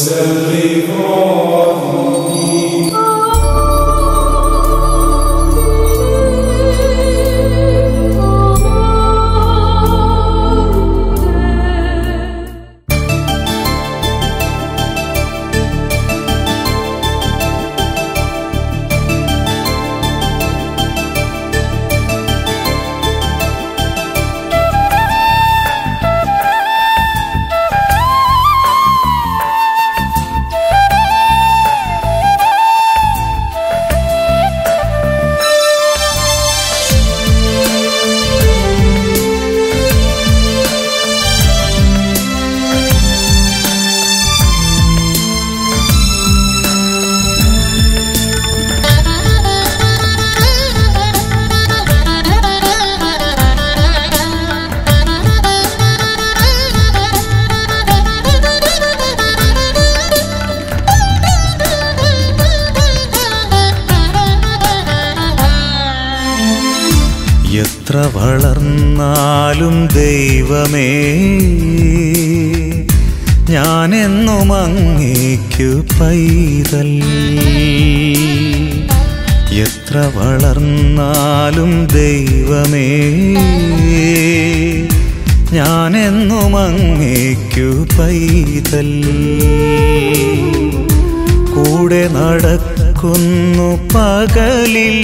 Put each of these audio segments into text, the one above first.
എത്ര വളർന്നാലും ദൈവമേ ഞാനെന്നും അങ്ങേക്കു പൈതൽ എത്ര വളർന്നാലും ദൈവമേ ഞാനെന്നും അങ്ങേക്കു പൈതൽ കൂടെ നടക്കുന്നു പകലിൽ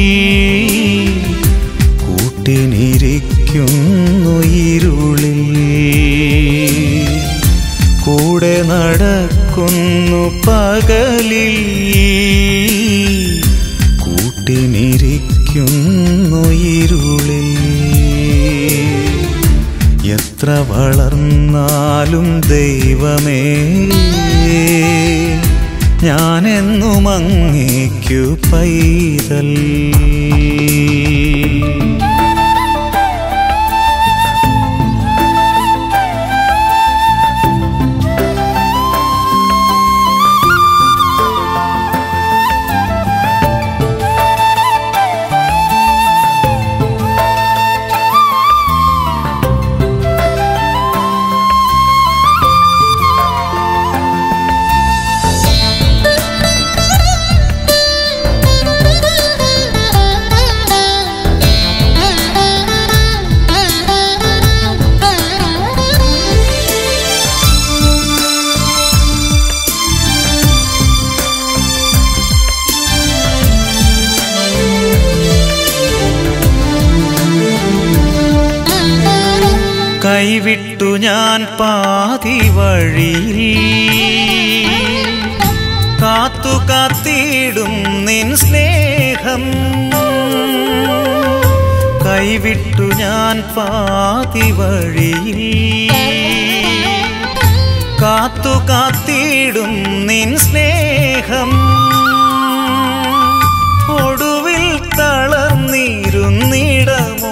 കൂട്ടിനിരിക്കുന്നു ഇരുളിൽ കൂടെ നടക്കുന്നു പകലിൽ കൂട്ടിനിരിക്കുന്നു ഇരുളിൽ എത്ര വളർന്നാലും ദൈവമേ ഞാനെന്നും അങ്ങേക്കു പൈതൽ കൈവിട്ടു ഞാൻ പാതി വഴിയിൽ കാത്തു കാത്തിടും നിൻ സ്നേഹം കൈവിട്ടു ഞാൻ പാതി വഴിയിൽ കാത്തു കാത്തിടും നിൻ സ്നേഹം ഒടുവിൽ തളർന്നിരുന്നിടമോ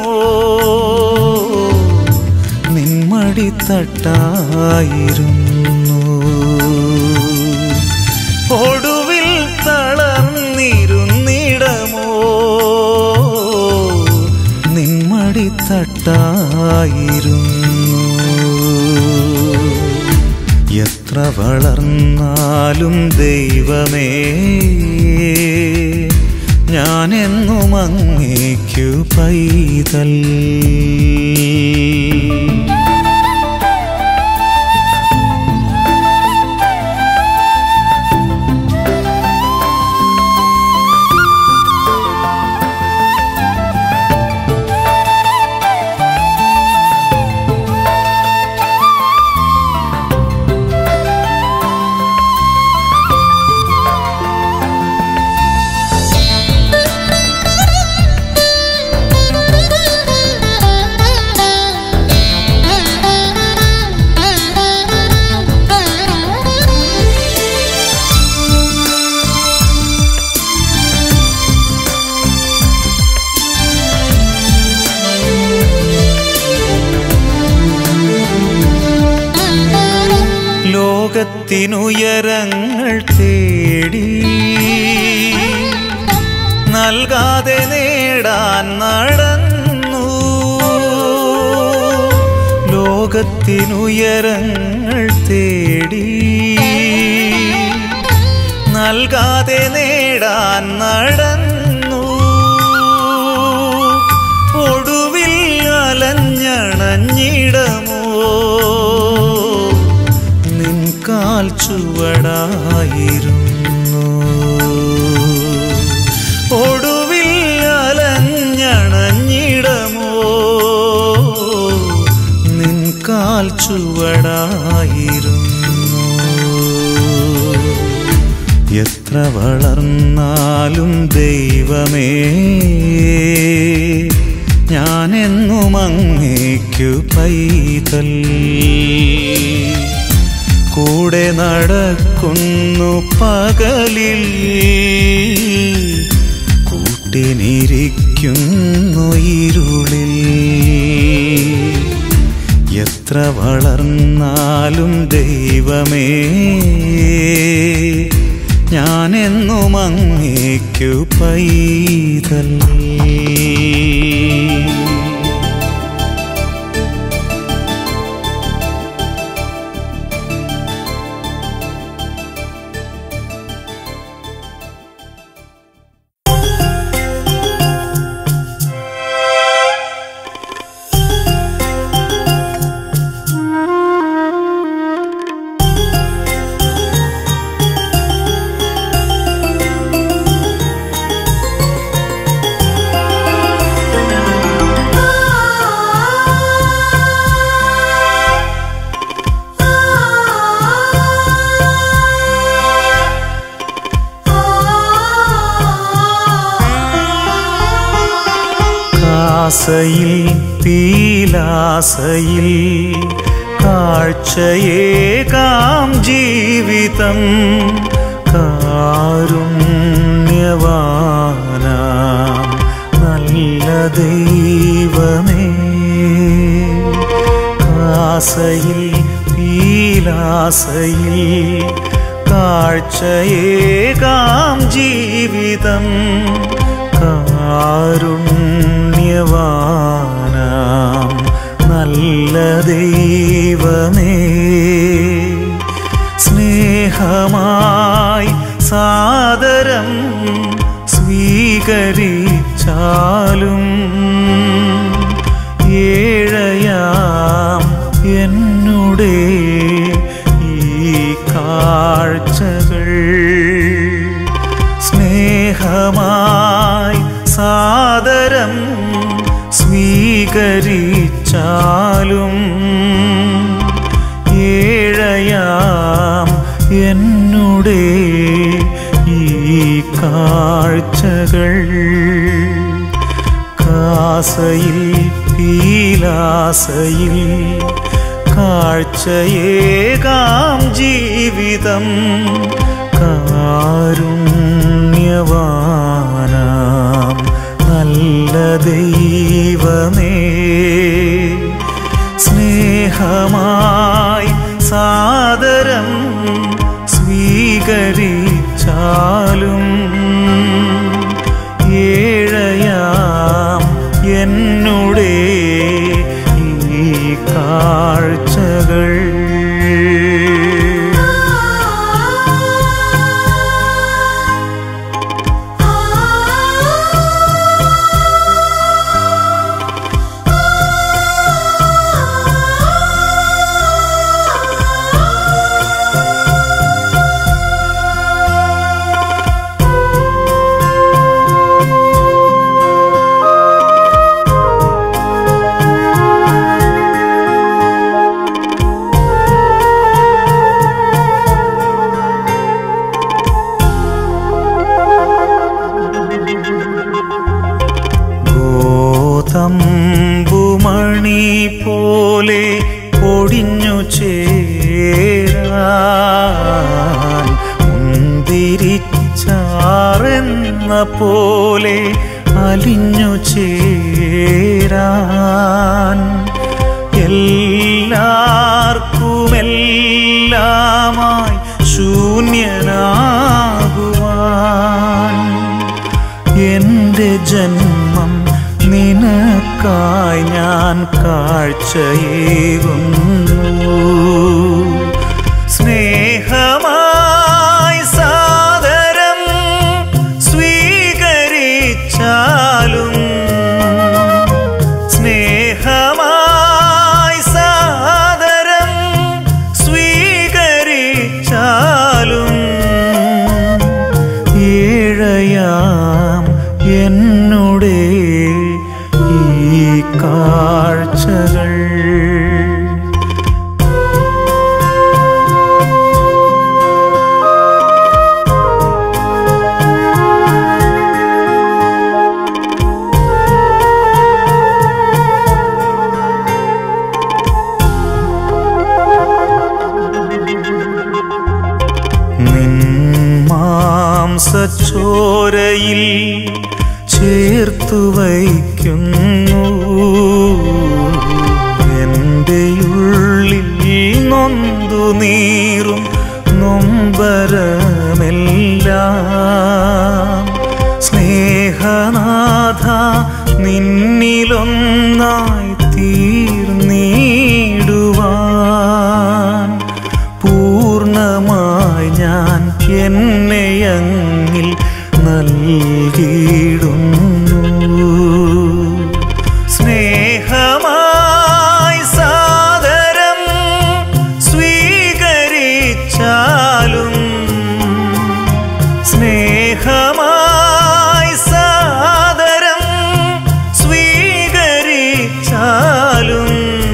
നിന്മടിത്തട്ടായിരുന്നു ഒടുവിൽ തളർന്നിരുന്നിടമോ നിന്മടിത്തട്ടായിരുന്നു എത്ര വളർന്നാലും ദൈവമേ ഞാനെന്നും അങ്ങേക്കു പൈതൽ ലോകത്തിനുയരങ്ങൾ തേടി നൽകാതെ നേടാൻ നടന്നു ലോകത്തിനുയരങ്ങൾ തേടി നൽകാതെ നേടാൻ നടന്നു ഒടുവിൽ അലഞ്ഞണഞ്ഞിടമോ നിൻ കാൽ ചുവടായിരുന്നു ഒടുവിൽ അലഞ്ഞണഞ്ഞിടമോ നിൻ കാൽ ചുവടായിരുന്നു എത്ര വളർന്നാലും ദൈവമേ ഞാനെന്നും അങ്ങേക്കു പൈതൽ കൂടെ നടക്കുന്നു പകലിൽ കൂട്ടിനിരിക്കുന്നു ഇരുളിൽ എത്ര വളർന്നാലും ദൈവമേ ഞാനെന്നും അങ്ങേക്കു പൈതൽ കാസയിൽ പീലാസയിൽ കാഴ്ചയേകാം ജീവിതം കാരുണ്യവാനാം നല്ല ദൈവമേ കാസയിൽ പീലാസയിൽ കാഴ്ചയേകാം ജീവിതം കാരുണ്യവാനാം നല്ല ദൈവമേ സ്നേഹമായി സാദരം സ്വീകരിച്ചാലും ഏഴയാം എന്നുടെ ഈ കാഴ്ചകൾ സ്നേഹമായി സാദരം സ്വീകരിച്ചാലും ഏഴയാം എന്നുടെ ഈ കാഴ്ചകൾ കാസയിൽ പീലാസയിൽ കാഴ്ചയേകാം ജീവിതം കാരുണ്യവാനാം നല്ല ദൈവമേ സ്നേഹമായി സാദരം സ്വീകരിച്ചാലും ഏഴയാം എന്നുടെ ഈ കാഴ്ചകൾ ഗോതമ്പുമണി പോലെ പൊടിഞ്ഞു ചേരാൻ മുന്തിരിച്ചാറെന്ന പോലെ അലിഞ്ഞു ചേരാൻ എല്ലാവർക്കുമെല്ലാമായി ശൂന്യനാകുവാൻ എന്റെ ജന്മം നിനക്കായി ഞാൻ കാഴ്ചയേകുന്നു സ്നേഹമായി സാദരം മാംസച്ചോരയിൽ ചേർത്തു വയ്ക്കുന്നു എൻ്റെ ഉള്ളിൽ നൊന്തു നീറും നൊമ്പരമെല്ലാം സ്നേഹനാഥ നിന്നിലൊന്നായി തീർന്നിടുവാൻ പൂർണ്ണമായി ഞാൻ എന്നെയങ്ങിൽ നൽകിയിടുന്നു സ്നേഹമായി സാദരം സ്വീകരിച്ചാലും സ്നേഹമായി സാദരം സ്വീകരിച്ചാലും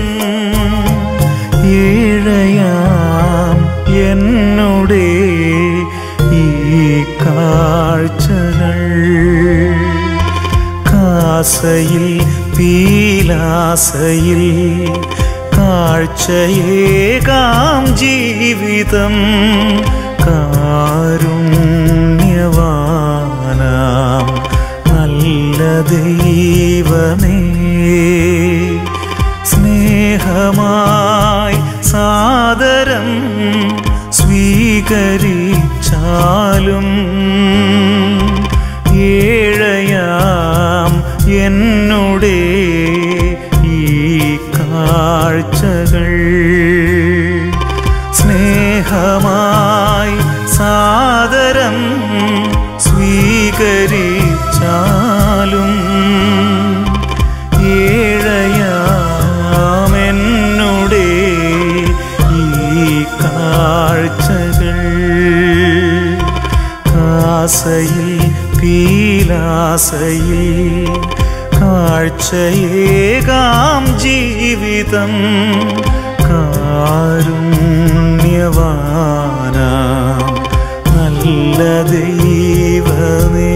ഏഴയാം എന്നുടെ ഈ കാഴ്ചകൾ കാസയിൽ പീലാസയിൽ കാഴ്ചയേകാം ജീവിതം കാരുണ്യവാനാം നല്ല ദൈവമേ സ്നേഹമായി സാദരം സ്വീകരിച്ചാലും ഏഴയാം എന്നുടെ ഈ കാഴ്ചകൾ സ്നേഹമായി സാദരം സ്വീകരിച്ചാലും ഏഴയാമെന്നുടെ ഈ കാഴ്ചകൾ കാസയിൽ പീലാസയിൽ കാഴ്ചയേകാം ജീവിതം കാരുണ്യവാനാം നല്ല ദൈവമേ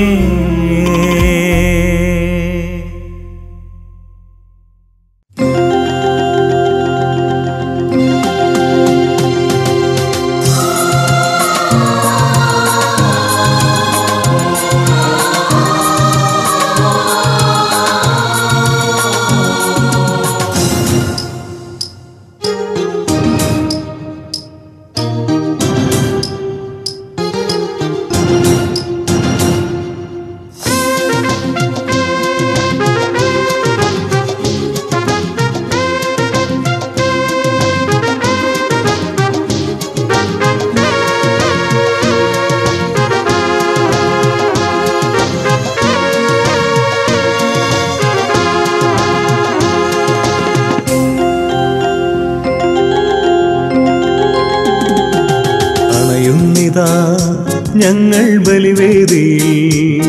അണയുന്നിതാ ഞങ്ങൾ ബലിവേദിയിൽ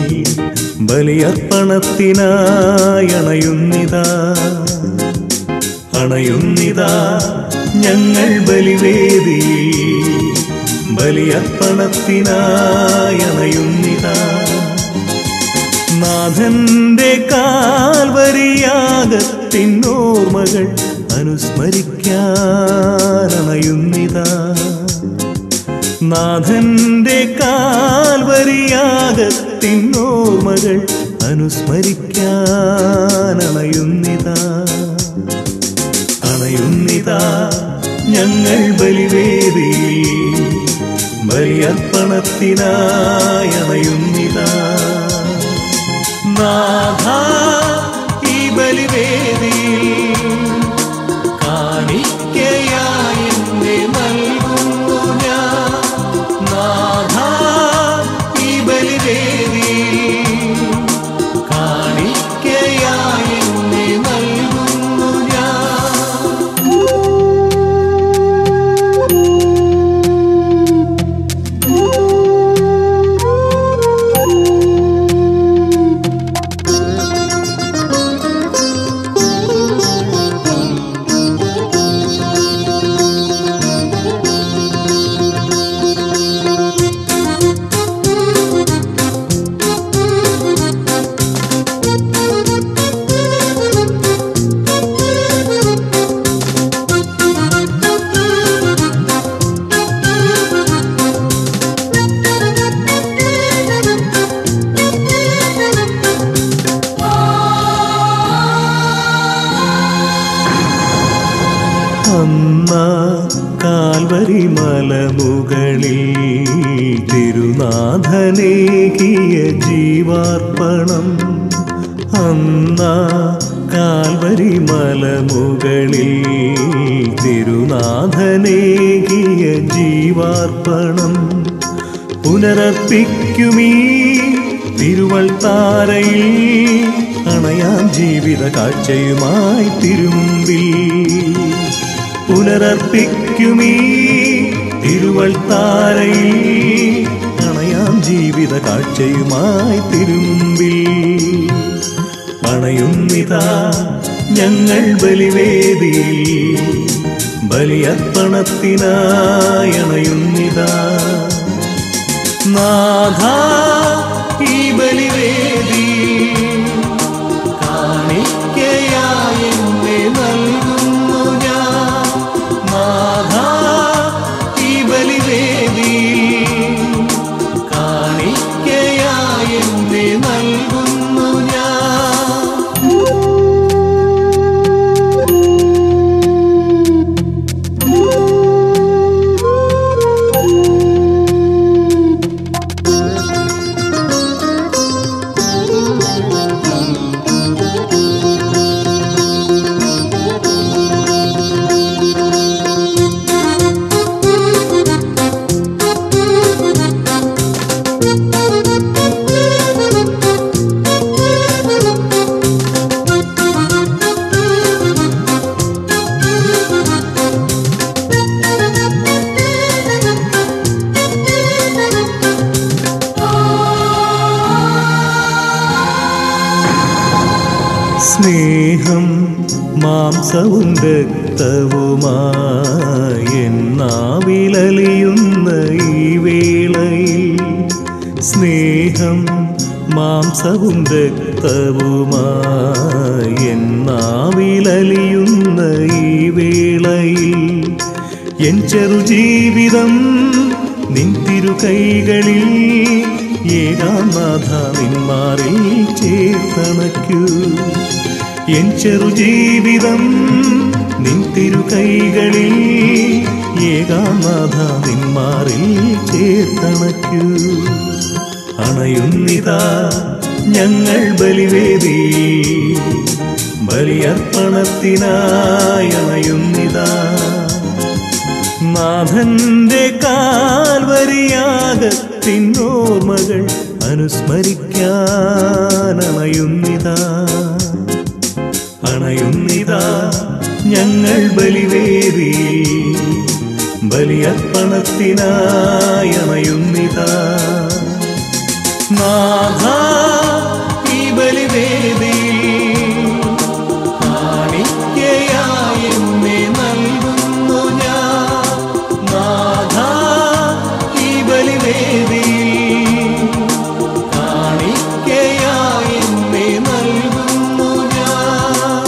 ബലിയർപ്പണത്തിനായി അണയുന്നിതാ അണയുന്നിതാ ഞങ്ങൾ ബലിവേദിയിൽ ബലിയർപ്പണത്തിനായി അണയുന്നിതാ നാഥന്റെ കാൽവരിയാകത്തിനോർമ്മകൾ അനുസ്മരിക്കാനണയുന്നിതാ നാഥന്റെ കാൽവരിയാകത്തിനോർമ്മകൾ അനുസ്മരിക്കാനണയുന്നിതാ അണയുന്നിതാ ഞങ്ങൾ ബലിവേദിയിൽ ബലിയർപ്പണത്തിനായി അണയുന്നിതാ നാഥ ഈ ബലിവേദിയിൽ കാണിക്കയായി എന്നെ നൽകുന്നു ഞാൻ നാഥ ഈ ബലിവേദിയിൽ കാണിക്കയായി എന്നെ നൽകുന്നു ഞാൻ Thank മലമുകളിൽ തിരുനാഥനേകിയ ജീവാർപ്പണം അന്ന കാൽവരി മലമുകളിൽ തിരുനാഥനേകിയ ജീവാർപ്പണം പുനരർപ്പിക്കുമീ തിരുവൾ താരയിൽ അണയാം ജീവിത കാഴ്ചയുമായി തിരുമുമ്പിൽ പുനരർപ്പിക്കുമീ തിരുവൾ താരയിൽ അണയാം ജീവിത കാഴ്ചയുമായി തിരുമുമ്പിൽ അണയുന്നിതാ ഞങ്ങൾ ബലിവേദിയിൽ ബലിയർപ്പണത്തിനായി അണയുന്നിതാ നാഥ ഈ ബലിവേദി കാണിക്കയായി എന്നെ നൽകുന്നു ഞാൻ നാഥ ഈ ബലിവേദി കാണിക്കയായി എന്നെ നൽകുന്നു ഞാൻ സ്നേഹം മാംസവും രക്തവുമായി എന്നാവിലലിയുന്ന ഈ വേളയിൽ സ്നേഹം മാംസവും രക്തവുമായി എന്നാവിലലിയുന്ന ഈ വേളയിൽ എൻ ചെറുജീവിതം നിൻ തിരുകൈകളിൽ ഏകാം നാഥ നിന്മാറിൽ ചേർത്തണയ്ക്കൂ എൻ ചെറുജീവിതം നിൻ തിരുകൈകളിൽ ഏകാം നാഥ നിന്മാറിൽ ചേർത്തണയ്ക്കൂ അണയുന്നിതാ ഞങ്ങൾ ബലിവേദി ബലിയർപ്പണത്തിനായി അണയുന്നിതാ നാഥന്റെ കാൽവരിയാകത്തിനോർമ്മകൾ അനുസ്മരിക്കാൻ അണയുന്നിതാ അണയുന്നിതാ ഞങ്ങൾ ബലിവേദി ബലിയർപ്പണത്തിനായി അണയുന്നിതാ നാഥ ഈ ബലിവേദി കാണിക്കയായി എന്നെ നൽകുന്നു ഞാൻ നാഥ ഈ ബലിവേദി കാണിക്കയായി എന്നെ നൽകുന്നു ഞാൻ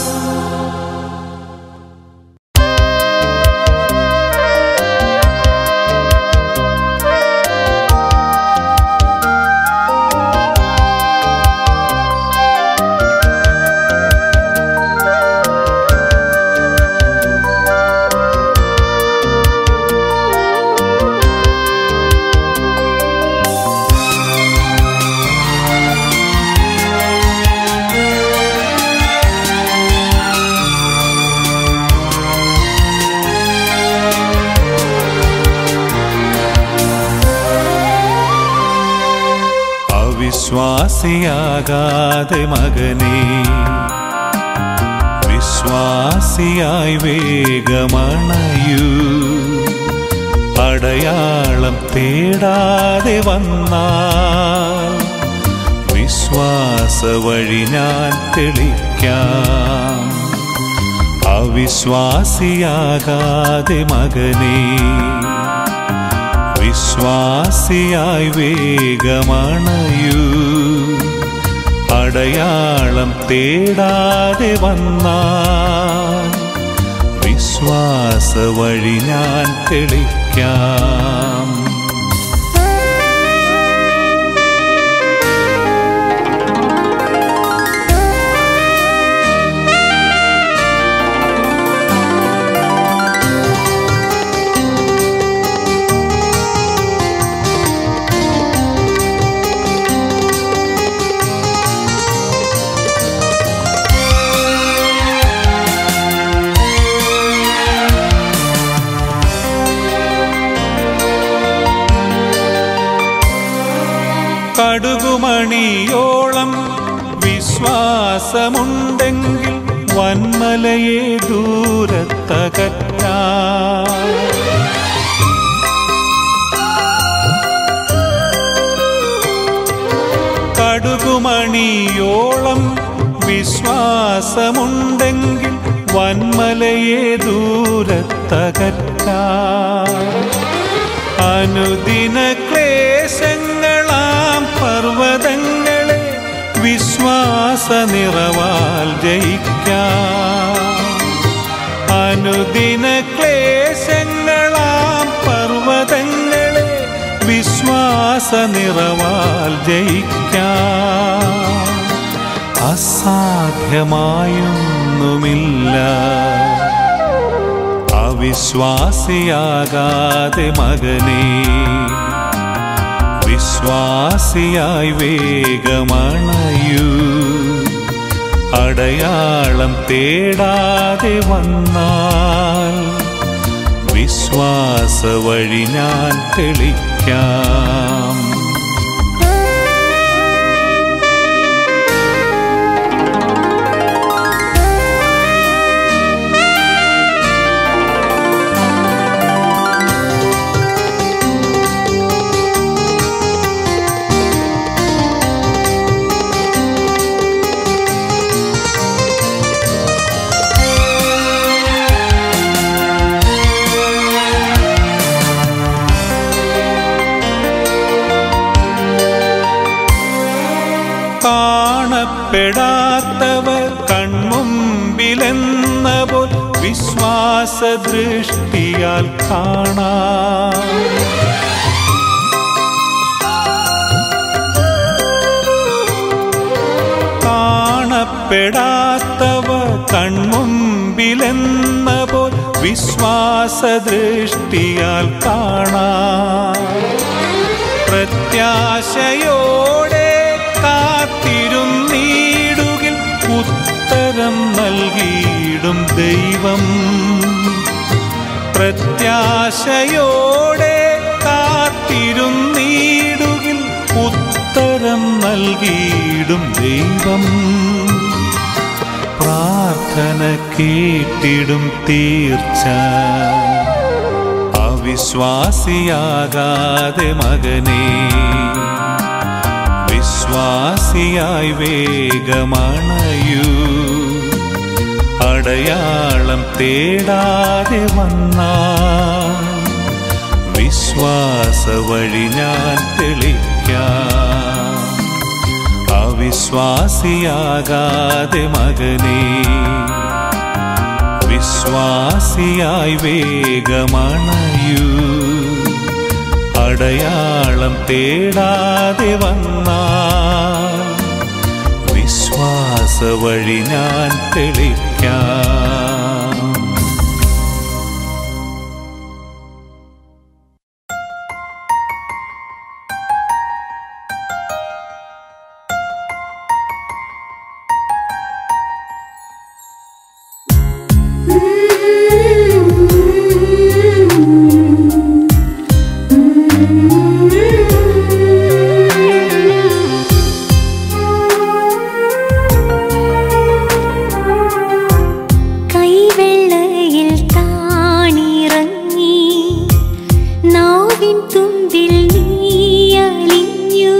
അവിശ്വാസിയാകാതെ മകനെ വിശ്വാസിയായി വേഗമണയൂ അടയാളം തേടാതെ വന്നാൽ വിശ്വാസ വഴി ഞാൻ തെളിക്കാം അവിശ്വാസിയാകാതെ മകനേ വിശ്വാസിയായി വേഗമണയൂ അടയാളം തേടാതെ വന്നാൽ വിശ്വാസ വഴി ഞാൻ തെളിക്കാം കടുകുമണിയോളം വിശ്വാസമുണ്ടെങ്കിൽ വന്മലയെ ദൂരത്തകറ്റാ കടുകുമണിയോളം വിശ്വാസമുണ്ടെങ്കിൽ വന്മലയെ ദൂരത്തകറ്റാ അനുദിന ക്ലേശങ്ങളാം പർവ്വതങ്ങളെ വിശ്വാസ നിറവാൽ ജയിക്കാം അനുദിന ക്ലേശങ്ങളാം പർവ്വതങ്ങളെ വിശ്വാസ നിറവാൽ ജയിക്കാം അസാധ്യമായൊന്നുമില്ല അവിശ്വാസിയാകാതെ മകനെ വിശ്വാസിയായി വേഗമണയൂ അടയാളം തേടാതെ വന്നാൽ വിശ്വാസ വഴി ഞാൻ തെളിക്കാം കാണപ്പെടാത്തവർ കൺമുമ്പിലെന്ന പോൽ വിശ്വാസ ദൃഷ്ടിയാൽ കാണാം കാണപ്പെടാത്തവ കൺമുമ്പിലെന്ന പോൽ വിശ്വാസ ദൃഷ്ടിയാൽ കാണാം പ്രത്യാശയോടെ കാത്തിരുന്നീടുകിൽ ഉത്തരം നൽകിയിടും ദൈവം പ്രത്യാശയോടെ കാത്തിരുന്നീടുകിൽ ഉത്തരം നൽകിയിടും ദൈവം പ്രാർത്ഥന കേട്ടിടും തീർച്ച അവിശ്വാസിയാകാതെ മകനെ വിശ്വാസിയായി വേഗമണയൂ അടയാളം തേടാതെ വന്നാൽ വിശ്വാസ വഴി ഞാൻ തെളിക്കാം അവിശ്വാസിയാകാതെ മകനെ വിശ്വാസിയായി വേഗമണയൂ അടയാളം തേടാതെ വന്നാൽ വിശ്വാസ വഴി ഞാൻ തെളിക്കാം കൈവെള്ളയിൽ താണിറങ്ങി നാവിൻ തുമ്പിൽ നീയലിഞ്ഞു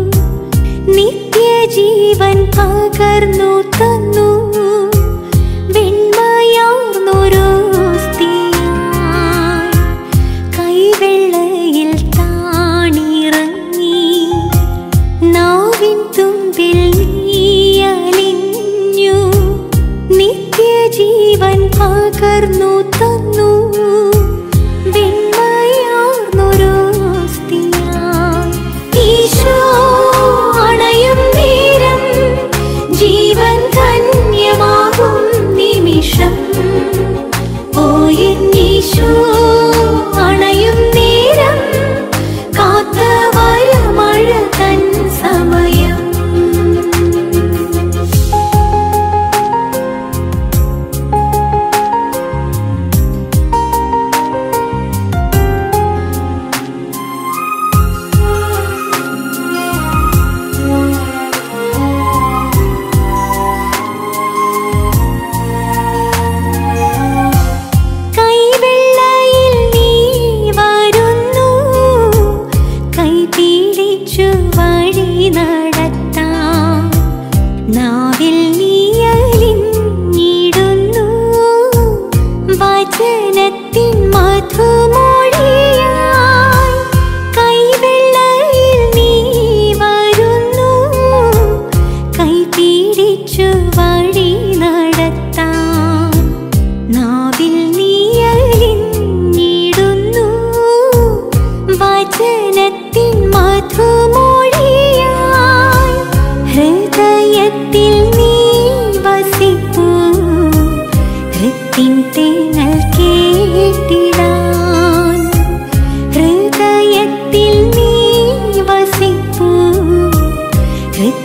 നിത്യജീവൻ പകർന്നു തന്നു വെണ്മയാർന്നൊരു കൈവെള്ളയിൽ താണിറങ്ങി നാവിൻ തുമ്പിൽ നീയലിഞ്ഞു നിത്യജീവൻ പകർന്നു തന്നു വെണ്മയാർന്നൊരു ഈശോ അണയും നേരം ജീവൻ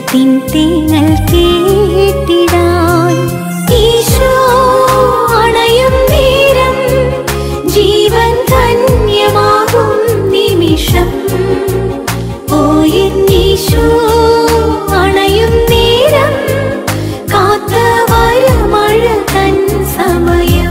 സ്നേഹത്തിൻ തേങ്ങൽ കേട്ടിടാൻ ഈശോ അണയും നേരം ജീവൻ ധന്യമാകും നിമിഷം ഓ എന്നീശോ അണയും നേരം കാത്ത വരമഴ തൻ സമയം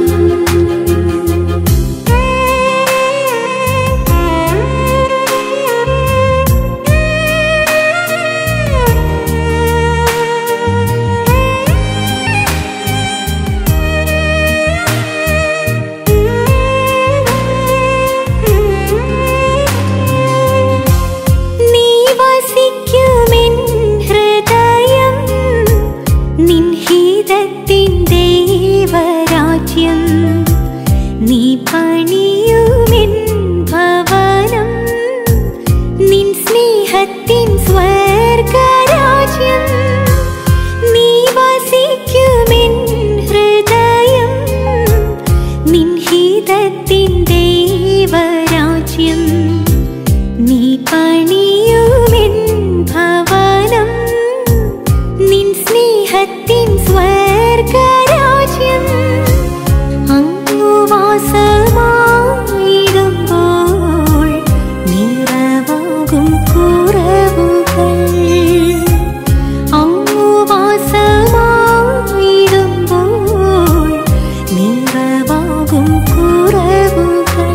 നീ വസിക്കുമെൻ ഹൃദയം നിൻ ഹിതത്തിൻ ദേവരാജ്യം നീ പണിയുമെൻ ഭവനം നിൻ സ്നേഹത്തിൻ സ്വർഗരാജ്യം നീ വസിക്കുമെൻ ഹൃദയം നിൻ ഹിതത്തിൻ ദേവരാജ്യം നീ പണിയുമെൻ ഭവനം നിൻ സ്നേഹത്തിൻ സ്വർഗരാജ്യം അങ്ങു വാസമായിടുമ്പോൾ നിറവാകും കുറവുകൾ അങ്ങു വാസമായിടുമ്പോൾ നിറവാകും കുറവുകൾ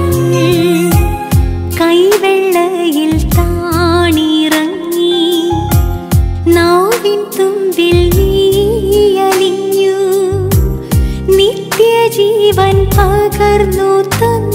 കൈവെള്ളയിൽ താണിറങ്ങി നാവിൻ തുമ്പിൽ നീയലിഞ്ഞു നിത്യജീവൻ പകർന്നു തന്നു